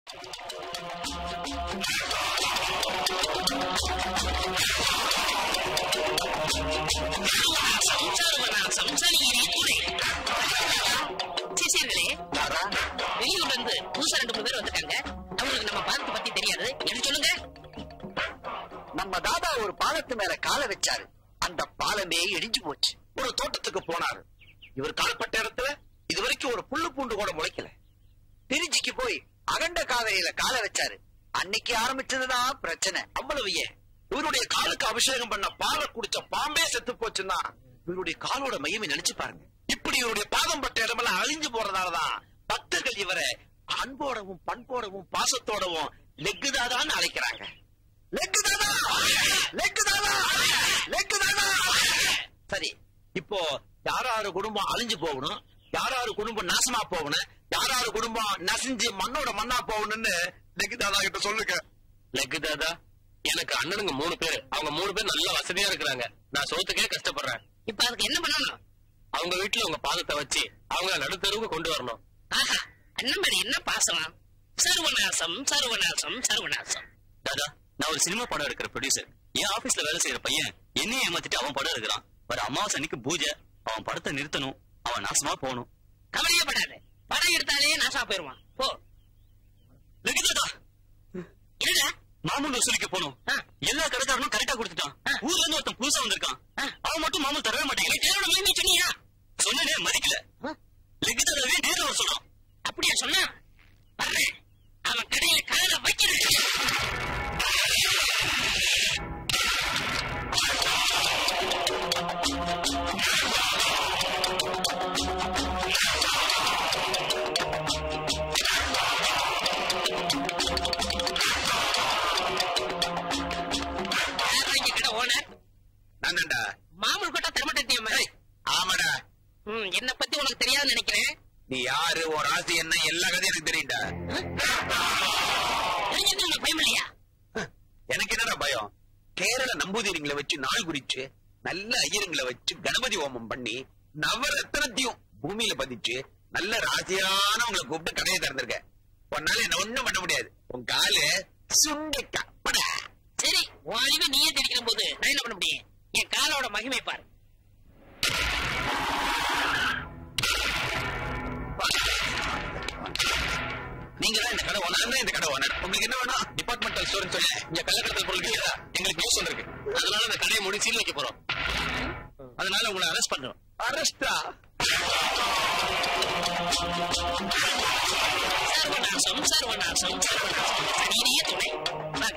சிஷியர்களே வெளியூர்ல இருந்து புதுசா ரெண்டு மூணு பேர் வந்திருக்காங்க அவங்களுக்கு நம்ம பாலத்தை பத்தி தெரியாது எனக்கு சொல்லுங்க நம்ம தாதா ஒரு பாலத்து மேல காலை வச்சாரு அந்த பாலமே இடிஞ்சு போச்சு ஒரு தோட்டத்துக்கு போனாரு இவர் கால்பட்ட இடத்துல இதுவரைக்கும் ஒரு புல்லு பூண்டு கூட முளைக்கல திருச்சிக்கு போய் அகண்ட காதையில காலை வச்சாரு அன்னைக்கு ஆரம்பிச்சதுதான் பிரச்சனை அவ்வளவு ஏன் இவருடைய காலுக்கு அபிஷேகம் பண்ண பாலை குடிச்ச பாம்பே செத்து போச்சுன்னா இவருடைய காலோட மையமை நினைச்சு பாருங்க இப்படி இவருடைய பாதம் பட்ட இடமெல்லாம் அழிஞ்சு போறதாலதான் பக்தர்கள் இவரை அன்போடவும் பண்போடவும் பாசத்தோடவும் லெக்குதாதான்னு அழைக்கிறாங்க லெக்கு தாதா லெக்கு தாதா லெக்கு தாதா சரி இப்போ யாராரு குடும்பம் அழிஞ்சு போகணும் யாராரு குடும்பம் நாசமா போகணும் யாராரு குடும்பம் நசிஞ்சு மண்ணோட மண்ணா போகணும்னு லெக்குதாதா கிட்ட சொல்லுங்க லெக்கு தாதா எனக்கு அண்ணனுங்க மூணு பேர் அவங்க மூணு பேர் நல்ல வசதியா இருக்கிறாங்க நான் சோத்துக்கே கஷ்டப்படுறேன் இப்ப அதுக்கு என்ன பண்ணணும் அவங்க வீட்டுல உங்க பாதத்தை வச்சு அவங்க நடுத்தருவுக்கு கொண்டு வரணும் ஆஹா அண்ணன் மேல என்ன பாசம் சர்வநாசம் சர்வநாசம் சர்வநாசம் தாதா நான் ஒரு சினிமா படம் எடுக்கிற ப்ரொடியூசர் என் ஆபீஸ்ல வேலை செய்யற பையன் என்னையும் ஏமாத்திட்டு அவன் படம் எடுக்கிறான் வர அமாவாசை அன்னைக்கு பூஜை அவன் படத்தை நிறுத்தணும் அவன் நாசமா போகணும் கவலையே படாத படம் எடுத்தாலே நாசா போயிருவான் போ லெக்கு தாதா என்னடா மாமூல் வசூலிக்க போகணும் ஆ. எல்லா கடைக்காரனும் கரெக்டா கொடுத்துட்டான் ஆ. ஊர்ல இருந்து ஒருத்தன் புதுசா வந்திருக்கான் ஆ. அவன் மட்டும் மாமூல் தரவே மாட்டேங்கிறான் என்னோட மகிமை சொன்னியா சொன்னனே மதிக்கல ஆ? லெக்கு தாதாவே நேரில் வர சொல்றான் அப்படியா சொன்னா வர்றேன் அவன் கடையில கால வைக்கிறேன் யாரா இங்க கடை ஓனர் நான்டா மாமூல் கொட்டா தரமாட்டேன் ஆமாடா ம் என்ன பத்தி உனக்கு தெரியாதுன்னு நினைக்கிறேன் நீ யாரு ஒரு ராசி என்ன எல்லா கதையும் எனக்கு தெரியும்டா தெரிஞ்சிருந்தா உனக்கு பயம் இல்லையா எனக்கு என்னடா பயம் கேரள நம்பூதிரிங்களை வச்சு நாள் குறிச்சு நல்ல ஐயருங்களை வச்சு கணபதி ஹோமம் பண்ணி நவரத்னத்தையும் பூமியில பதிச்சு நல்ல ராசியானவங்களை கூப்பிட்டு கடையை திறந்திருக்க உன்னால என்ன ஒண்ணும் பண்ண முடியாது உன் காலு சுண்டைக்கா படா சரி உன் அறிவை நீயே தெரிக்கிற போது நான் என்ன பண்ண முடியும் என் காலோட மகிமை பாரு நீங்க தான் இந்த கடை ஓனர் இந்த கடை ஓனர் உங்களுக்கு என்ன வேணும் டிபார்ட்மெண்டல் ஸ்டோர்னு சொல்லி இங்க கள்ளக்கடத்தல் பொருள் இல்லையா எங்களுக்கு நியூஸ் வந்திருக்கு அதனால இந்த கடையை மூடி சீல் வைக்க போறோம் அதனால உங்களை அரெஸ்ட் பண்றோம் அரெஸ்டா சர்வநாசம் சர்வநாசம் சர்வநாசம் சனியே துணை வாங்க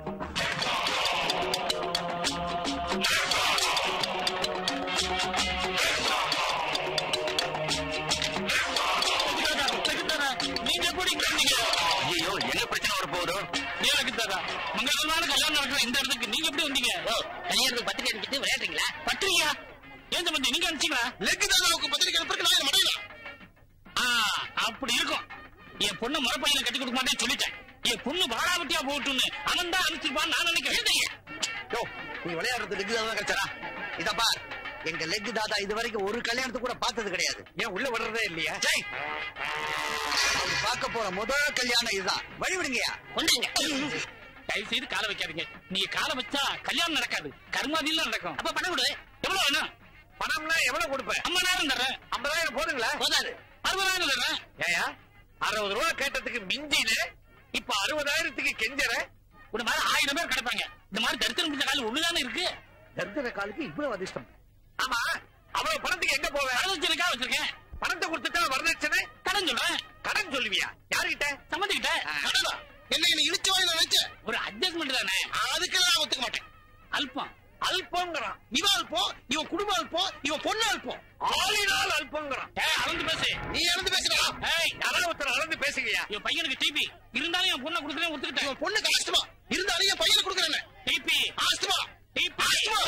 நீங்க எப்படி வந்தீங்க ஐயோ என்ன பிரச்சனை வர போகுதோ எனக்கு தாதா மங்களமான கல்யாணம் நடக்கிற இந்த இடத்துக்கு நீங்க எப்படி வந்தீங்க ஓ கல்யாணத்துக்கு பத்திரிக்கை அனுப்பிட்டு விளையாடுறீங்களா பத்திரிக்கா ஏன் தம்பி நீங்க அனுப்பிச்சீங்களா லெக்கு தாதாவுக்கு பத்திரிக்கை அனுப்புறதுக்கு நான் மடையில ஆ, அப்படி இருக்கும் என் பொண்ணு முறப்பையில கட்டி கொடுக்க மாட்டேன்னு சொல்லிட்டேன் என் பொண்ணு வாழாவட்டியா போட்டுன்னு அவன் தான் அனுப்பிச்சிருப்பான்னு நான் நினைக்கிறேன் யோ நீ விளையாடுறது லெக்கு தாதா கிடைச்சாரா இத பார் எங்க லெக்கு தாதா இது வரைக்கும் ஒரு கல்யாணத்தை கூட பார்த்தது கிடையாது ஏன் உள்ள விடுறதே இல்லையா ஜெய் அவர் பார்க்க போற முதல் கல்யாணம் இதுதான் வழி விடுங்கயா கொண்டாங்க தயவு செய்து காலை வைக்காதீங்க நீங்க காலை வச்சா கல்யாணம் நடக்காது கருமாதியில நடக்கும் அப்ப பணம் கொடு எவ்வளவு வேணும் பணம்னா எவ்வளவு கொடுப்பேன் ஐம்பதாயிரம் தர்றேன் ஐம்பதாயிரம் போதுங்களா போதாது அறுபதாயிரம் தர்றேன் ஏயா அறுபது ரூபா கேட்டதுக்கு மிஞ்சின இப்ப அறுபதாயிரத்துக்கு கெஞ்சற ஒரு மாதிரி ஆயிரம் பேர் கிடப்பாங்க இந்த மாதிரி தரித்திரம் பிடிச்ச காலம் ஒண்ணுதானே இருக்கு தர்தர காலுக்கு இவ்வளவு அதிர்ஷ்டம் ஆமா அவ்வளவு பணத்துக்கு எங்க போவேன் வரதட்சணைக்காக வச்சிருக்கேன் பணத்தை கொடுத்துட்டா வரதட்சணை கடன் சொல்றேன் கடன் சொல்லுவியா யாருகிட்ட சம்மந்திக்கிட்ட என்ன என்ன இழுச்சு வாங்கி நினைச்சேன் ஒரு அட்ஜஸ்ட்மெண்ட் தானே அதுக்கெல்லாம் ஒத்துக்க மாட்டேன் அல்பம் அல்பங்கிறான் இவன் அல்பம் இவன் குடும்பம் அல்பம் இவன் பொண்ணு அல்பம் ஆளினால் அல்பங்கிறான் ஏய் அளந்து பேசு நீ அளந்து பேசுறா ஏய் யாராவது ஒருத்தர் அளந்து பேசுங்கயா என் பையனுக்கு டிபி இருந்தாலும் என் பொண்ணை கொடுக்குறேன் ஒத்துக்கிட்டேன் இவன் பொண்ணுக்கு ஆஸ்துமா இருந்தாலும் என் பையனுக்கு கொடுக்குறேன் டிபி ஆஸ்துமா டிபி ஆஸ்துமா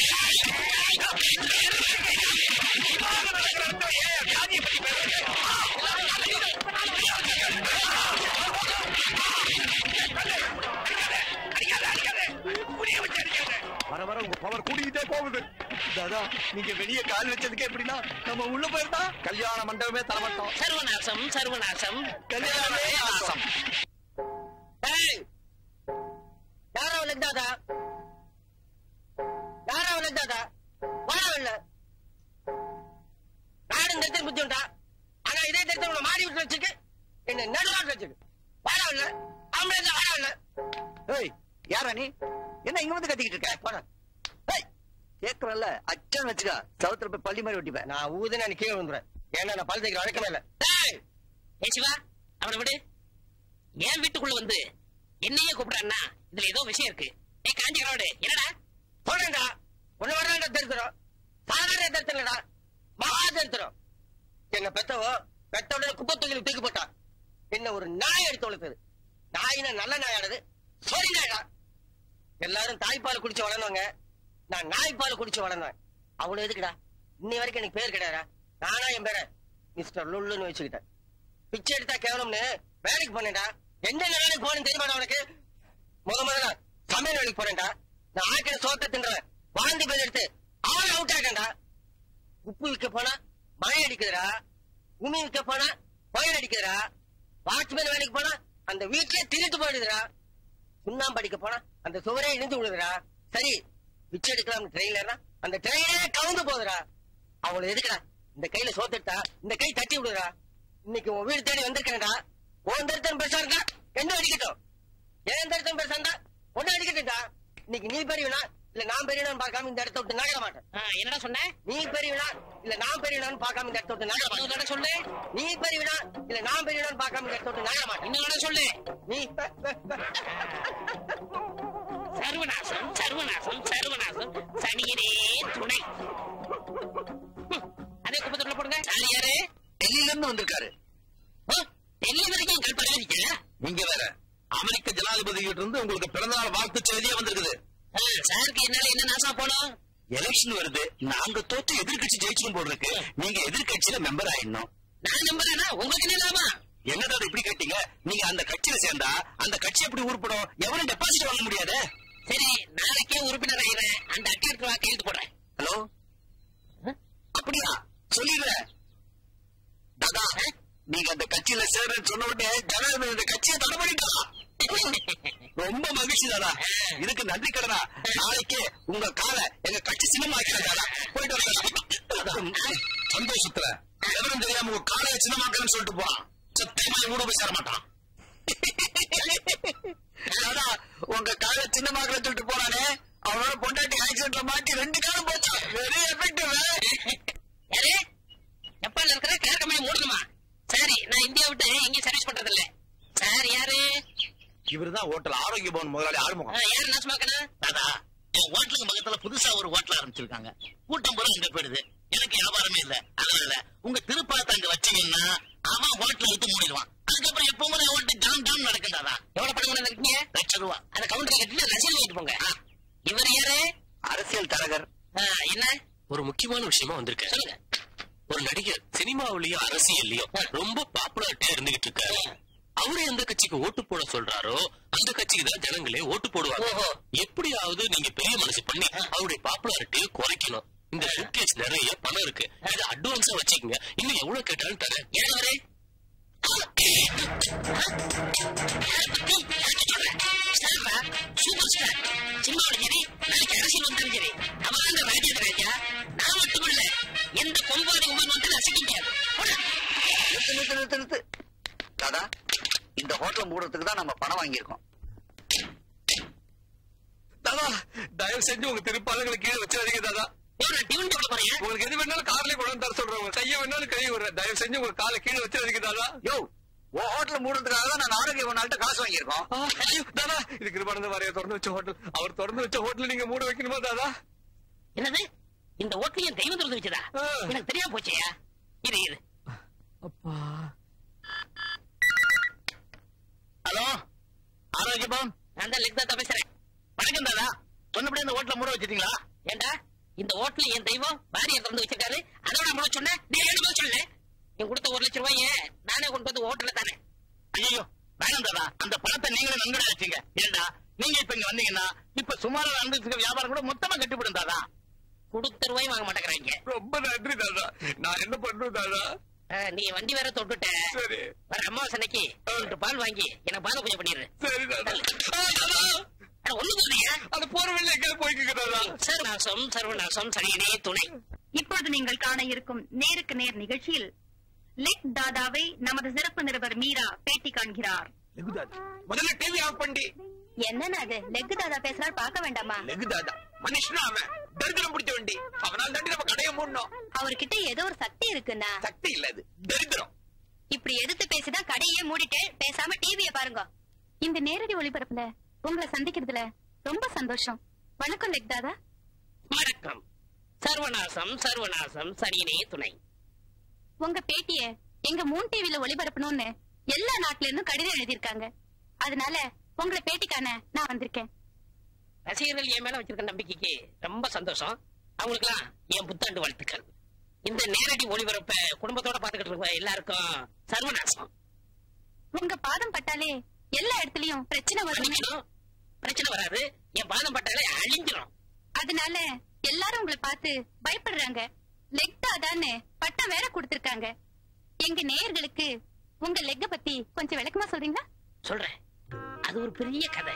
வர வர உங்க பவர் கூடிக்கிட்டே போகுது தாதா நீங்க வெளியே கால் வச்சதுக்கு எப்படின்னா நம்ம உள்ள போயிருந்தா கல்யாண மண்டபமே தரமாட்டோம் சர்வநாசம் சர்வநாசம் கல்யாணமே ஆசம் ஆம்புலன்ஸ் வரல ஏய் யாரா நீ என்ன இங்க வந்து கத்திக்கிட்டு இருக்க போட ஏய் கேக்குறல்ல அச்சன் வச்சுக்க சவுத்துல போய் பள்ளி மாதிரி ஒட்டிப்பேன் நான் ஊதுனா நீ கீழே வந்துடுறேன் ஏன்னா நான் பல் தைக்கிற வழக்கமே இல்ல ஏ சிவா அவனை விடு என் வீட்டுக்குள்ள வந்து என்னையே கூப்பிடான்னா இதுல ஏதோ விஷயம் இருக்கு ஏ காஞ்சிகரோடு என்னடா சொல்றேன்டா ஒண்ணு வரலாண்டா திருத்துறோம் சாதாரண திருத்தலடா மகா திருத்துறோம் என்ன பெத்தவோ பெத்த உடனே குப்பை தொகையில் தூக்கி போட்டா என்ன ஒரு நாய் எடுத்து வளர்த்தது நாயினா நல்ல நாயானது சரி நாயடா எல்லாரும் தாய்ப்பால் குடிச்சு வளர்ந்தவங்க நான் நாய்ப்பால் குடிச்சு வளர்ந்தேன் அவ்வளவு எதுக்குடா இன்னி வரைக்கும் எனக்கு பேர் கிடையாதா நானா என் பேரை மிஸ்டர் லுல்லுன்னு வச்சுக்கிட்டேன் பிச்சை எடுத்தா கேவலம்னு வேலைக்கு போனேன்டா எந்த வேலைக்கு போனேன்னு தெரியுமாடா உனக்கு முத முதல்ல சமையல் வேலைக்கு போறேன்டா நான் ஆக்கிற சோத்த தின்றேன் வாந்தி பேர் எடுத்து அவன் அவுட் ஆகண்டா உப்பு விற்க போனா மழை அடிக்குதுடா உமி விற்க போனா பயிர் அடிக்குதுடா வாட்ச்மேன் வேலைக்கு போனா அந்த வீட்லயே திருட்டு போயிடுதுடா சுண்ணாம்பு அடிக்க போனா அந்த சுவரே இடிஞ்சு விடுதுடா சரி பிச்சை எடுக்கலாம் ட்ரெயின்ல அந்த ட்ரெயினே கவுந்து போகுதுடா அவளை எதுக்குடா இந்த கையில சோத்துட்டா இந்த கை தட்டி விடுறா இன்னைக்கு உன் வீடு தேடி வந்திருக்கேன்டா உன் தரித்தனம் பெருசா இருக்கா என்ன அடிக்கட்டும் ஏன் தரித்தனம் பெருசா இருந்தா ஒண்ணு அடிக்கட்டும்டா இன்னைக்கு நீ பெரியவனா இல்ல நான் பெரியவனான்னு பார்க்காம இந்த இடத்த விட்டு நகர மாட்டேன் ஆ, என்னடா சொன்ன நீ பெரியவனா இல்ல நான் பெரியவனான்னு பார்க்காம இந்த இடத்த விட்டு நகர இன்னொரு மாட்டேன் தடவை சொல்லு நீ பெரியவனா இல்ல நான் பெரியவனான்னு பார்க்காம இந்த இடத்த விட்டு நகர மாட்டேன் இன்னொரு தடவை சொல்லு நீ சர்வநாசம் சர்வநாசம் சர்வநாசம் சனியனே துணை ஹம், அதே குப்பத்துல போடுங்க சாரி யாரு டெல்லியில இருந்து வந்திருக்காரு ஓ, டெல்லி வரைக்கும் கல் பரவாயில்ல நீங்க வேற அமெரிக்க ஜனாதிபதி கிட்ட இருந்து உங்களுக்கு பிறந்தநாள் வாழ்த்து செய்தியா வந்திருக்குது சாருக்கு என்னால என்ன நாசா போனோம் எலெக்ஷன் வருது நாங்க தோத்து எதிர்க்கட்சி ஜெயிச்சிடும் போல இருக்கு நீங்க எதிர்க்கட்சியில மெம்பர் ஆயிடணும் நான் நம்புறேன்னா உங்களுக்கு என்ன லாபம் என்னடா இது இப்படி கேட்டீங்க நீங்க அந்த கட்சியில சேர்ந்தா அந்த கட்சி எப்படி உருப்படும் எவரும் டெபாசிட் வாங்க முடியாது சரி நாளைக்கே உறுப்பினர் ஆகிறேன் அந்த அட்டை எடுத்து வா கையெழுத்து போடுறேன் ஹலோ அப்படியா சொல்லிடுறேன் தாதா நீங்க அந்த கட்சியில சேர்றேன்னு சொன்ன உடனே ஜனாதிபதி இந்த கட்சியை தடை பண்ணிட்டான் ரொம்ப மகிழ்ச்சி தாதா இதுக்கு நன்றி கடனா நாளைக்கே உங்க காலை எங்க கட்சி சின்னமா தாதா போயிட்டு வரேன் சந்தோஷத்துல எவரும் தெரியாம உங்க காலை சின்னமாக்கணும்னு சொல்லிட்டு போறான் சத்தியமா கூட போய் சேர மாட்டான் தாதா உங்க காலை சின்னமாக்கல சொல்லிட்டு போறானே அவனோட பொண்டாட்டி ஆக்சிடென்ட்ல மாட்டி ரெண்டு காலம் போச்சு வெரி எஃபெக்டிவ் யாரு ஜப்பான்ல இருக்கிற கார் கம்பெனி மூடணுமா சரி நான் இந்தியா விட்டு எங்கேயும் சர்வீஸ் பண்றது இல்ல சார் யாரு இவருதான் ஹோட்டல் ஆரோக்கிய பவன் முதலாளி ஆ, ஆறுமுகம் யாரு நாசமாக்கணும் தாதா என் ஹோட்டலுக்கு பக்கத்துல புதுசா ஒரு ஹோட்டல் ஆரம்பிச்சிருக்காங்க கூட்டம் பூரா அங்க போயிடுது எனக்கு வியாபாரமே இல்ல அதனால உங்க திருப்பாத்த அங்க வச்சீங்கன்னா அவன் ஹோட்டல் விட்டு மூடிடுவான் அதுக்கப்புறம் எப்பவும் ஹோட்டல் ஜாம் ஜாம் நடக்கும் தாதா எவ்வளவு பணம் கொண்டு இருக்கீங்க லட்சம் ரூபா அந்த கவுண்டரை கட்டிட்டு ரசீது வாங்கிட்டு போங்க இவர் யாரு அரசியல் தரகர் ஆ, என்ன ஒரு முக்கியமான விஷயமா வந்திருக்கேன் சொல்லுங்க ஒரு நடிகர் சினிமாவிலயும் அரசியல்லயும் ரொம்ப பாப்புலாரிட்டியா இருந்துகிட்டு இருக்காரு அவரு எந்த கட்சிக்கு ஓட்டு போட சொல்றாரோ அந்த கட்சிக்கு தான் ஜனங்களே ஓட்டு போடுவாங்க ஓஹோ. எப்படியாவது நீங்க பெரிய மனசு பண்ணி அவருடைய பாப்புலாரிட்டியை குறைக்கணும் இந்த சூட்கேஸ் நிறைய பணம் இருக்கு இதை அட்வான்ஸா வச்சுக்கோங்க இன்னும் எவ்வளவு கேட்டாலும் தரேன் யார் அவரு சூப்பர் ஸ்டார் சினிமாவோட சரி நாளைக்கு அரசியல் வந்தாலும் சரி அவன் தான் ராஜேந்திர ராஜா நான் மட்டுமல்ல எந்த கொம்பாதி உமன் வந்து ரசிக்க முடியாது போடா. நிறுத்து நிறுத்து நிறுத்து நிறுத்து தாதா இந்த ஹோட்டல் மூடுறதுக்கு தான் நம்ம பணம் வாங்கியிருக்கோம் தாதா தயவு செஞ்சு உங்க திருப்பாதங்களை கீழே வச்சிடாதீங்க தாதா ஏன் நான் டியூன் போட போறேன் உங்களுக்கு எது வேணாலும் கார்லயே கொண்டு வந்து தர சொல்றேன் உங்க கையை வேணாலும் கை விடுறேன் தயவு செஞ்சு உங்க காலை கீழே வச்சிடாதீங்க தாதா யோ உன் ஹோட்டல் மூடுறதுக்காக தான் நான் ஆரோக்கிய நாள்கிட்ட காசு வாங்கியிருக்கோம் ஆ, ஐயோ, தாதா இது கிருபானந்த வாரிய திறந்து வச்ச ஹோட்டல் அவர் திறந்து வச்ச ஹோட்டல் நீங்க மூட வைக்கணுமா தாதா என்னது இந்த ஓட்டுல என் தெய்வம் திறந்து வச்சதா ஆ. எனக்கு தெரியாம போச்சேயா இரு இரு ஹலோ ஆரோக்கியபம் நான் தான் லெக் தான் பேசுறேன் வணக்கம் தாதா சொன்னபடி அந்த ஹோட்டல மூட வச்சிட்டீங்களா ஏண்டா இந்த ஓட்டுல என் தெய்வம் பாரியை திறந்து வச்சிருக்காரு அதோட முழு சொன்னேன் நீ ஏன் பதில் சொல்லல நீ கொடுத்த ஒரு லட்சம் ரூபாய நானே கொண்டு வந்து ஓட்டுல தானே ஐயோ வேணாம் தாதா அந்த பணத்தை நீங்களே நன்கொடை வச்சீங்க ஏண்டா நீங்க இப்ப இங்க வந்தீங்கன்னா இப்ப சுமாரா நடந்துட்டு இருக்க வியாபாரம் கூட மொத்தமா கட்டிவிடும் தாதா கொடுத்த ரூபாயும் வாங்க மாட்டேங்கிறாங்க ரொம்ப நன்றி தாதா நான் என்ன பண்றேன் தாதா ஆ, நீ வண்டி வேற தொட்டுட்ட சரி வர அம்மாவாசை அன்னைக்கு ரெண்டு பால் வாங்கி எனக்கு பால பூஜை பண்ணிடுற சரி தாதா ஆ, தாதா ஒண்ணு சொல்றீங்க அந்த போற வழியில எங்க போய்க்குங்க தாதா சர்வநாசம் சர்வநாசம் சரியனே துணை இப்பொழுது நீங்கள் காண இருக்கும் நேருக்கு நேர் நிகழ்ச்சியில் லெக் தாதாவை நமது சிறப்பு நிருபர் மீரா பேட்டி காண்கிறார் லெகு தாதா முதல்ல டிவி ஆஃப் பண்ணி என்னன்னு அது லெக்கு தாதா பேசுறாரு பார்க்க வேண்டாமா லெகு தாதா மனுஷனா அவன் தரித்திரம் பிடிச்ச வண்டி அவனால் தாண்டி நம்ம கடையை மூடணும் அவர்கிட்ட ஏதோ ஒரு சக்தி இருக்குன்னா சக்தி இல்ல அது தரித்திரம் இப்படி எதிர்த்து பேசிதான் கடையே மூடிட்டு பேசாம டிவிய பாருங்க இந்த நேரடி ஒளிபரப்புல உங்களை சந்திக்கிறதுல ரொம்ப சந்தோஷம் வணக்கம் லெக் தாதா வணக்கம் சர்வநாசம் சர்வநாசம் சனியனே துணை உங்க பேட்டிய எங்க மூன் டிவில ஒளிபரப்பணும்னு எல்லா நாட்டுல இருந்தும் கடிதம் எழுதியிருக்காங்க அதனால உங்களை பேட்டிக்கான நான் வந்திருக்கேன் ரசிகர்கள் என் மேல வச்சிருக்க நம்பிக்கைக்கு ரொம்ப சந்தோஷம் அவங்களுக்குலாம் என் புத்தாண்டு வாழ்த்துக்கள் இந்த நேரடி ஒளிபரப்ப குடும்பத்தோட பாத்துக்கிட்டு இருக்க எல்லாருக்கும் சர்வநாசம் உங்க பாதம் பட்டாலே எல்லா இடத்துலயும் பிரச்சனை வரும் மன்னிக்கணும் பிரச்சனை வராது என் பாதம் பட்டாலே அழிஞ்சிரும் அதனால எல்லாரும் உங்களை பார்த்து பயப்படுறாங்க லெக் தாதான்னு பட்டம் வேற கொடுத்திருக்காங்க எங்க நேயர்களுக்கு உங்க லெக்க பத்தி கொஞ்சம் விளக்கமா சொல்றீங்களா சொல்றேன் அது ஒரு பெரிய கதை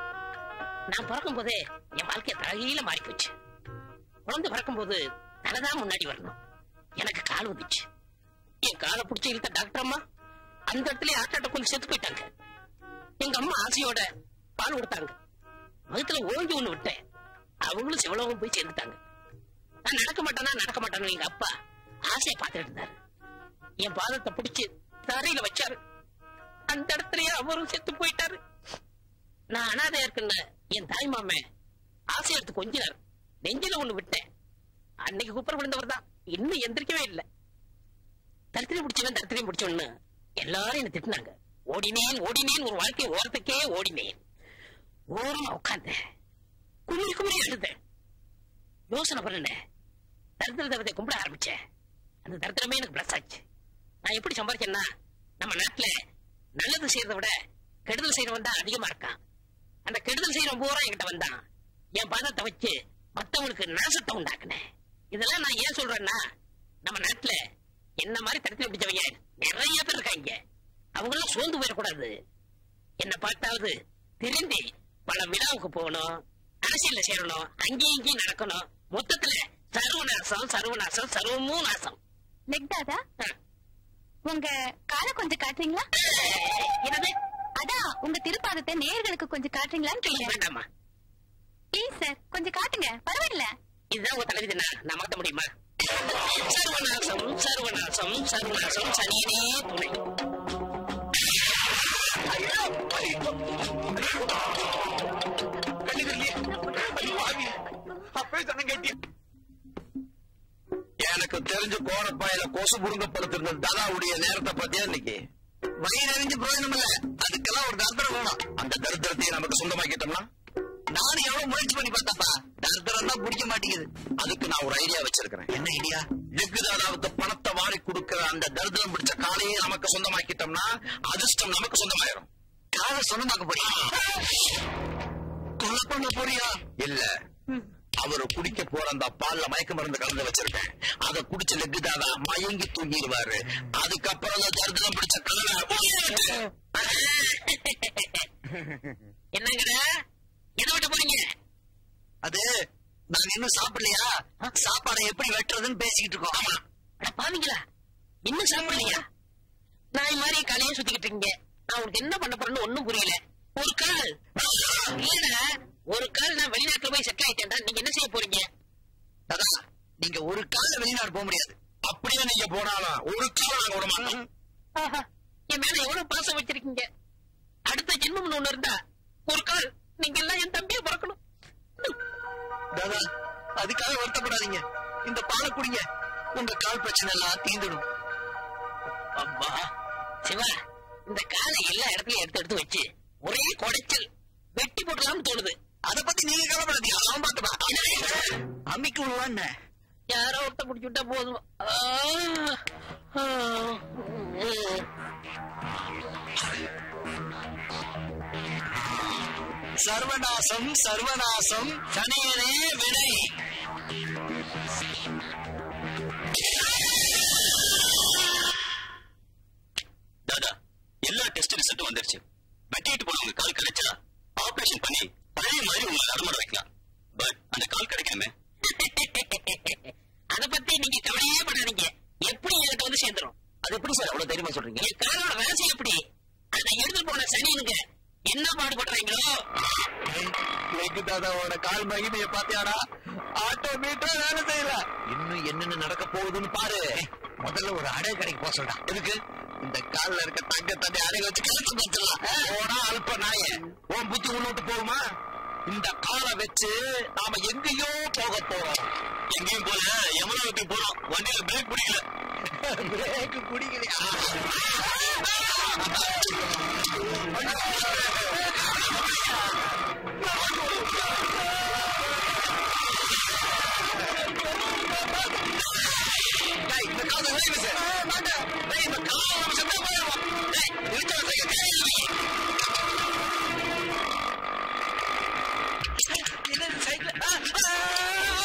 நான் பிறக்கும் போதே என் வாழ்க்கை தலையில மாறி போச்சு குழந்தை பிறக்கும் போது தலைதான் முன்னாடி வரணும் எனக்கு கால் வந்துச்சு என் காலை பிடிச்சி இழுத்த டாக்டர் அம்மா அந்த இடத்துல ஹார்ட் அட்டாக் வந்து செத்து போயிட்டாங்க எங்க அம்மா ஆசையோட பால் கொடுத்தாங்க வகுத்துல ஓங்கி ஒண்ணு விட்டேன் அவங்களும் சிவலோகம் போய் சேர்ந்துட்டாங்க நான் நடக்க மாட்டேனா நடக்க மாட்டேன்னு எங்க அப்பா ஆசையை பார்த்துட்டு இருந்தாரு என் பாதத்தை பிடிச்சு தரையில வச்சாரு அந்த இடத்துலயே அவரும் செத்து போயிட்டாரு நான் அனாதையா இருக்குன்னு என் தாய் மாமன் ஆசை எடுத்து கொஞ்சினார் நெஞ்சில ஒண்ணு விட்டேன் அன்னைக்கு குப்பர் விழுந்தவர் தான் இன்னும் எந்திரிக்கவே இல்லை தரித்திரம் பிடிச்சவன் தரித்திரம் பிடிச்சவன்னு எல்லாரும் என்ன திட்டினாங்க ஓடினேன் ஓடினேன் ஒரு வாழ்க்கை ஓரத்துக்கே ஓடினேன் ஓரமா உட்கார்ந்தேன் குமிழி குமிழி எழுதேன் யோசனை பண்ணேன் தரித்திர தேவதை கும்பிட ஆரம்பிச்சேன் அந்த தரித்திரமே எனக்கு பிளஸ் ஆச்சு நான் எப்படி சம்பாதிச்சேன்னா நம்ம நாட்டுல நல்லது செய்யறதை விட கெடுதல் செய்யறவன் தான் அதிகமா இருக்கான் அந்த கெடுதல் செய்யறவன் பூரா என்கிட்ட வந்தான் என் பாதத்தை வச்சு மத்தவங்களுக்கு நாசத்தை உண்டாக்குனேன் இதெல்லாம் நான் ஏன் சொல்றேன்னா நம்ம நாட்டுல என்ன மாதிரி தரத்தில் பிடிச்சவங்க நிறைய பேர் இருக்காங்க அவங்க எல்லாம் சோர்ந்து போயிடக்கூடாது என்ன பார்த்தாவது திரும்பி பல விழாவுக்கு போகணும் அரசியல்ல சேரணும் அங்கேயும் இங்கேயும் நடக்கணும் மொத்தத்துல சர்வநாசம் சர்வநாசம் சர்வமும் நாசம் லெக் தாதா ஆ. உங்க காலை கொஞ்சம் காட்டுறீங்களா என்னது அதான் உங்க திருப்பாதத்தை நேயர்களுக்கு கொஞ்சம் காட்டுறீங்களான்னு கேட்டேன் வேண்டாமா ப்ளீஸ் சார் கொஞ்சம் காட்டுங்க பரவாயில்ல இதுதான் உங்க தலைவிதினா நான் மாத்த முடியுமா சர்வநாசம் சர்வநாசம் சர்வநாசம் சனியனே துணை அப்பவே சொன்ன கேட்டியா எனக்கு தெரிஞ்ச கோரப்பாயில கொசு புடுங்கப்படுத்திருந்த தாதாவுடைய நேரத்தை பத்தியா இன்னைக்கு வயிறு அறிஞ்சு பிரயோஜனம் இல்ல அதுக்கெல்லாம் ஒரு தரித்திரம் வேணும் அந்த தரித்திரத்தையே நமக்கு சொந்தமாக்கிட்டோம்னா நானும் எவ்வளவு முயற்சி பண்ணி பார்த்தப்பா தரித்திரம் தான் பிடிக்க மாட்டேங்குது அதுக்கு நான் ஒரு ஐடியா வச்சிருக்கிறேன் என்ன ஐடியா ஜெக்கு தாதாவுக்கு பணத்தை வாரி கொடுக்கிற அந்த தரித்திரம் பிடிச்ச காலையே நமக்கு சொந்தமாக்கிட்டோம்னா அதிர்ஷ்டம் நமக்கு சொந்தமாயிரும் காலை சொந்தமாக்க போறியா கொலை பண்ண போறியா இல்ல அவரு குடிக்க போற அந்த பால்ல மயக்க மருந்து கலந்து வச்சிருக்கேன் அத குடிச்ச லெக்கு தாதா மயங்கி தூங்கிடுவாரு அதுக்கப்புறம் அந்த தரித்திரம் பிடிச்ச கலனை என்னங்கடா எதை விட்டு போறீங்க அது நாங்க இன்னும் சாப்பிடலையா சாப்பாடை எப்படி வெட்டுறதுன்னு பேசிக்கிட்டு இருக்கோம் ஆமா அட பாவீங்களா இன்னும் சாப்பிடலையா நான் மாதிரி கலையை சுத்திக்கிட்டு இருக்கீங்க நான் உங்களுக்கு என்ன பண்ண போறேன்னு ஒண்ணும் புரியல ஒரு கால் இல்லடா ஒரு கால் நான் வெளிநாட்டுல போய் செட்டில் ஆயிட்டேன்டா நீங்க என்ன செய்ய போறீங்க தாதா நீங்க ஒரு கால வெளிநாடு போக முடியாது அப்படியே நீங்க போனாலும் ஒரு காலம் நாங்க விட மாட்டோம் ஆஹா, என் மேல எவ்வளவு பாசம் வச்சிருக்கீங்க அடுத்த ஜென்மம்னு ஒண்ணு இருந்தா ஒரு கால் நீங்க எல்லாம் என் தம்பியை பிறக்கணும் தாதா அதுக்காக வருத்தப்படாதீங்க இந்த பாலை குடிங்க உங்க கால் பிரச்சனை எல்லாம் தீந்துடும் அப்பா சிவா இந்த காலை எல்லா இடத்துலயும் எடுத்து எடுத்து வச்சு ஒரே குடைச்சல் வெட்டி போட்டலாம்னு தோணுது அத பத்தி நீங்க கவலைப்படாதீங்க அவன் பாத்துப்பா அம்மிக்கு விடுவான்னு யாரோ ஒருத்த குடிச்சு விட்டா போதும் ஆ, ஆ, ம். சர்வநாசம் சர்வநாசம் சனியனே வினை தாதா எல்லா டெஸ்ட் ரிசல்ட் வந்துருச்சு வெட்டிட்டு போனவங்க கால் கிடைச்சா ஆபரேஷன் பண்ணி பழைய மாதிரி உங்களை நடைமுறை வைக்கலாம் பட் அந்த கால் கிடைக்காம அத பத்தி நீங்க கவலையே பண்ணாதீங்க எப்படி என்கிட்ட வந்து சேர்ந்துரும் அது எப்படி சார் அவ்வளவு தெரியுமா சொல்றீங்க என் காலோட வயசு எப்படி அதை எடுத்து போன சனி லெக் தாதாவோட கால் மகிமைய பாத்தியாடா ஆட்டோ மீட்டர் வேலை செய்யல இன்னும் என்னென்ன நடக்க போகுதுன்னு பாரு முதல்ல ஒரு அடகு கடைக்கு போக சொல்றா எதுக்கு இந்த கால்ல இருக்க தங்க தண்ணி அடகு வச்சு கலந்து கொடுத்துடலாம் போனா அல்ப நாய உன் புத்தி உன்னோட்டு போகுமா இந்த காலை வச்சு நாம எங்கேயோ போக போறோம் எங்கேயும் போல யமுனாவுக்கு போறோம் வண்டியில பிரேக் பிடிக்கல பிரேக் குடிக்கலையா டேய், இந்த காலை வெளிய வீசு. மாட்டேன். டேய், இந்த காலை வீசு, தான் போயிடுவோம். டேய், இழுத்து வச்சுக்க, கையில வை. என்னது சைக்கிள்? ஆ,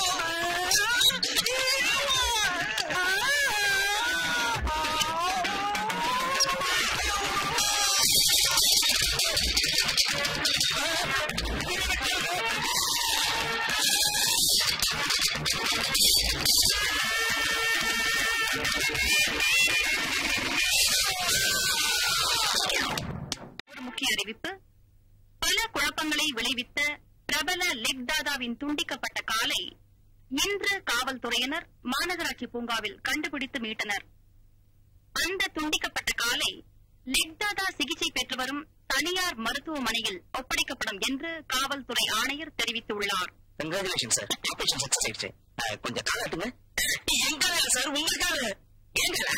ஒரு முக்கிய அறிவிப்பு பல குழப்பங்களை விளைவித்த பிரபல லெக் தாதாவின் துண்டிக்கப்பட்ட காலை இன்று காவல்துறையினர் மாநகராட்சி பூங்காவில் கண்டுபிடித்து மீட்டனர் அந்த துண்டிக்கப்பட்ட காலை லெக் தாதா சிகிச்சை பெற்று வரும் தனியார் மருத்துவமனையில் ஒப்படைக்கப்படும் என்று காவல்துறை ஆணையர் தெரிவித்துள்ளார் கங்க்ராச்சுலேஷன் சார் ஆபரேஷன் சக்சஸ் ஆயிடுச்சு அஹ், கொஞ்சம் காலாட்டுங்க எங்க வேலை சார் உங்களுக்காக எங்களா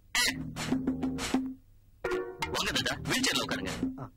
வாங்க தாதா வீல் சேர்ல உட்காருங்க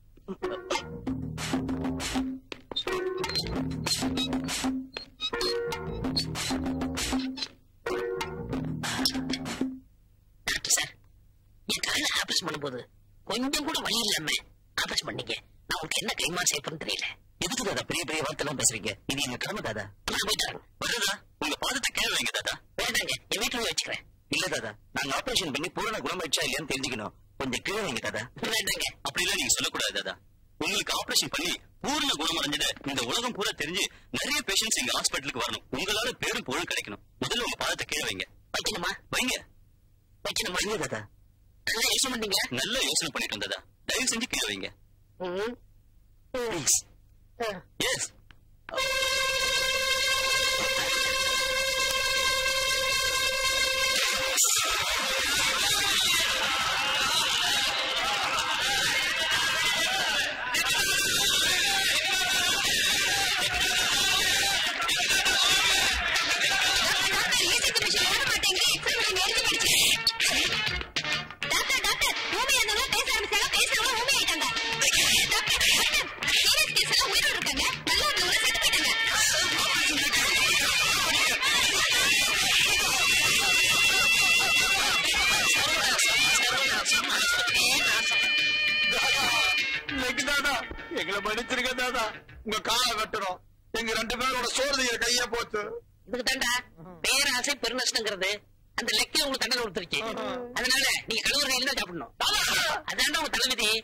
டாக்டர் சார் என் காலில் ஆபரேஷன் பண்ணும்போது கொஞ்சம் கூட வழி இல்லாம ஆபரேஷன் பண்ணீங்க நான் உங்களுக்கு என்ன கைமா செய்யப்படுன்னு தெரியல எதுக்கு தாதா பெரிய பெரிய வார்த்தை எல்லாம் பேசுறீங்க இது எங்க கடமை தாதா நான் போயிட்டு வரேன் வருதா உங்க பாதத்தை கீழே வைங்க தாதா வேண்டாங்க என் வீட்டுல போய் வச்சுக்கிறேன் இல்ல தாதா நாங்க ஆபரேஷன் பண்ணி பூரண குணமாயிடுச்சா இல்லையான்னு தெரிஞ்சுக்கணும் கொஞ்சம் கீழே வைங்க தாதா வேண்டாங்க அப்படிலாம் நீங்க சொல்லக்கூடாது தாதா உங்களுக்கு ஆபரேஷன் பண்ணி பூர்ண குணமடைஞ்சத இந்த உலகம் பூரா தெரிஞ்சு நிறைய பேஷண்ட்ஸ் எங்க ஹாஸ்பிட்டலுக்கு வரணும் உங்களால பேரும் புகழும் கிடைக்கணும் முதல்ல உங்க பாதத்தை கீழே வைங்க வைக்கணுமா வைங்க வைக்கணுமா இல்ல தாதா நல்லா யோசனை பண்ணீங்க நல்ல யோசனை பண்ணிட்டு வந்ததா தயவு செஞ்சு கீழே வைங்க ம். ப்ளீஸ் எஸ் டாக்டர் டாக்டர் ஊமையா இருந்தவங்க பேச ஆரம்பிச்சாங்க பேசுறவங்க ஊமை ஆயிட்டாங்க டாக்டர் டாக்டர் சீரியஸ் கேஸ் எல்லாம் உயிரோட இருக்காங்க நல்லா இருந்தவங்க செத்து போயிட்டாங்க லெக் தாதா எங்களை மன்னிச்சிருக்க தாதா உங்க காலை வெட்டுறோம் எங்க ரெண்டு பேரோட சோறு கையா போச்சு இதுக்கு தாண்டா பேராசை பெருநஷ்டங்கிறது அந்த லெக்கில் உங்களுக்கு தண்டனை கொடுத்துருச்சு அதனால நீங்க கழுவுற கையில தான் சாப்பிடணும் அதான்டா உங்க தலைவிதி